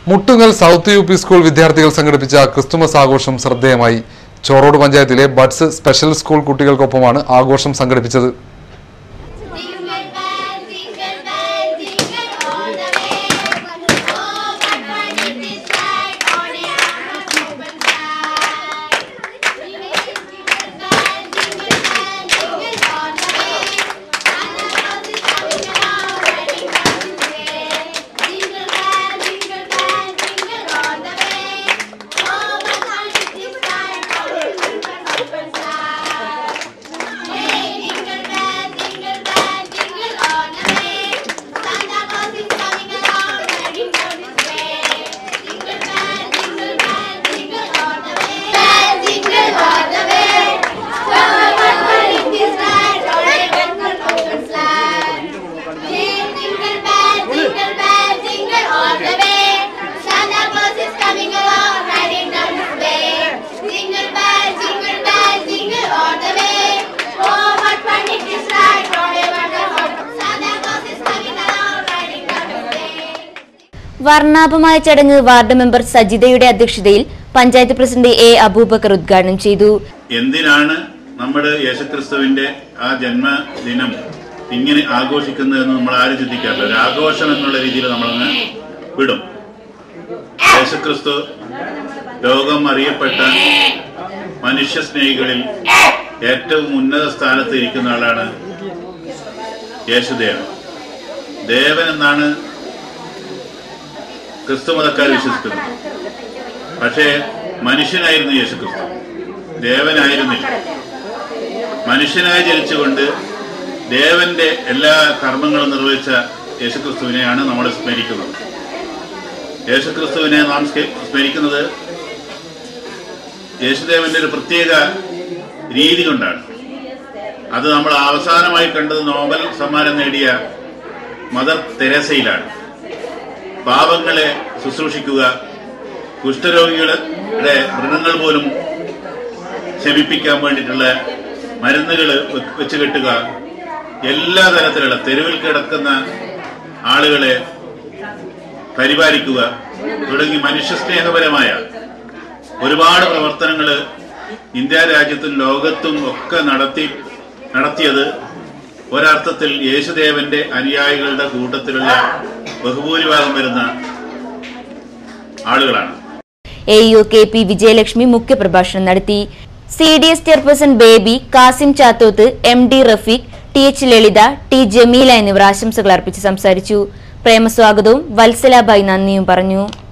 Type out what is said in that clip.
Muttungal south U P school വിദ്യാർത്ഥികൾ സംഘടിപ്പിച്ച Christmas ആഘോഷം ശ്രദ്ധേയമായി ചോറോട് പഞ്ചായത്തിലെ ബഡ്സ് സ്പെഷ്യൽ സ്കൂൾ കുട്ടികൾക്കൊപ്പമാണ് ആഘോഷം സംഘടിപ്പിച്ചത് Jingle bell, jingle bell, jingle all the way. Oh, what fun it is ride on a open flag. Jingle, jingle bell, jingle bell, jingle all the way. Santa Claus is coming around, riding down his sleigh. Jingle bell, jingle bell, jingle all the way. Oh, what fun it is ride on a open flag. Hey, jingle bell, jingle bell, jingle all the way. Santa Claus is coming around, riding down his sleigh. Jingle bell, jingle bell, jingle all the way. Bell, jingle all the way. Oh, what fun it is ride on a wonderful open sled. Hey, jingle bell, jingle bell, jingle all the way. Santa Claus is coming around, riding down his sleigh. Jingle bell, jingle bell, jingle all the way. Oh, what fun it is ride on a wonderful Santa Claus is coming around, riding down his sleigh. വർണ്ണാഭമായ ചടങ്ങ് ward member സജിതയുടെ അധ്യക്ഷതയിൽ panchayat president A Abubakar ഉദ്ഘാടനം ചെയ്തു എന്തിനാണ് നമ്മുടെ യേശുക്രിസ്തുവിന്റെ ആ ജന്മദിനം ഇങ്ങനെ ആഘോഷിക്കുന്നതെന്ന് നമ്മൾ ആരും ചിന്തിക്കാറില്ല ഒരു ആഘോഷം എന്നുള്ള രീതിയിൽ നമ്മളങ്ങ് വിടും യേശുക്രിസ്തു ലോകം അറിയപ്പെട്ട മനുഷ്യ സ്നേഹികളിൽ ഏറ്റവും ഉന്നത സ്ഥാനത്ത് ഇരിക്കുന്ന ആളാണ് യേശുദേവൻ ദേവൻ എന്നാണ് ക്രിസ്തു മതക്കാർ വിശ്വസിക്കുന്നത് പക്ഷേ മനുഷ്യനായിരുന്നു യേശുക്രിസ്തു ദേവനായിരുന്നില്ല മനുഷ്യനായി ജനിച്ചുകൊണ്ട് ദേവന്റെ എല്ലാ കർമ്മങ്ങളും നിർവഹിച്ച യേശുക്രിസ്തുവിനെയാണ് നമ്മൾ സ്മരിക്കുന്നത് യേശുക്രിസ്തുവിനെ നാം സ്ക- സ്മരിക്കുന്നത് യേശുദേവന്റെ ഒരു പ്രത്യേക രീതി കൊണ്ടാണ് അത് നമ്മൾ അവസാനമായി കണ്ടത് നോബൽ സമ്മാനം നേടിയ മദർ തെരേസയിലാണ് പാവങ്ങളെ ശുശ്രൂഷിക്കുക കുഷ്ഠരോഗികളുടെ മൃഗങ്ങൾ പോലും ശമിപ്പിക്കാൻ വേണ്ടിയിട്ടുള്ള മരുന്നുകൾ വെച്ച് കെട്ടുക എല്ലാ തരത്തിലുള്ള തെരുവിൽ കിടക്കുന്ന ആളുകളെ പരിപാലിക്കുക തുടങ്ങി മനുഷ്യസ്നേഹപരമായ ഒരുപാട് പ്രവർത്തനങ്ങൾ ഇന്ത്യ രാജ്യത്തും ലോകത്തും ഒക്കെ നടത്തി നടത്തിയത് ഒരർത്ഥത്തിൽ യേശുദേവന്റെ അനുയായികളുടെ കൂട്ടത്തിലുള്ള ബഹുഭൂരിഭാഗം വരുന്ന ആളുകളാണ് A U K P Vijayalakshmi മുഖ്യപ്രഭാഷണം നടത്തി C D S chairperson Baby Kasim Chathoth M D Rafeeq T H Lalitha T Jameela എന്നിവർ ആശംസകൾ അർപ്പിച്ച് സംസാരിച്ചു പ്രേമസ്വാഗതവും വത്സലാബായി നന്ദിയും പറഞ്ഞു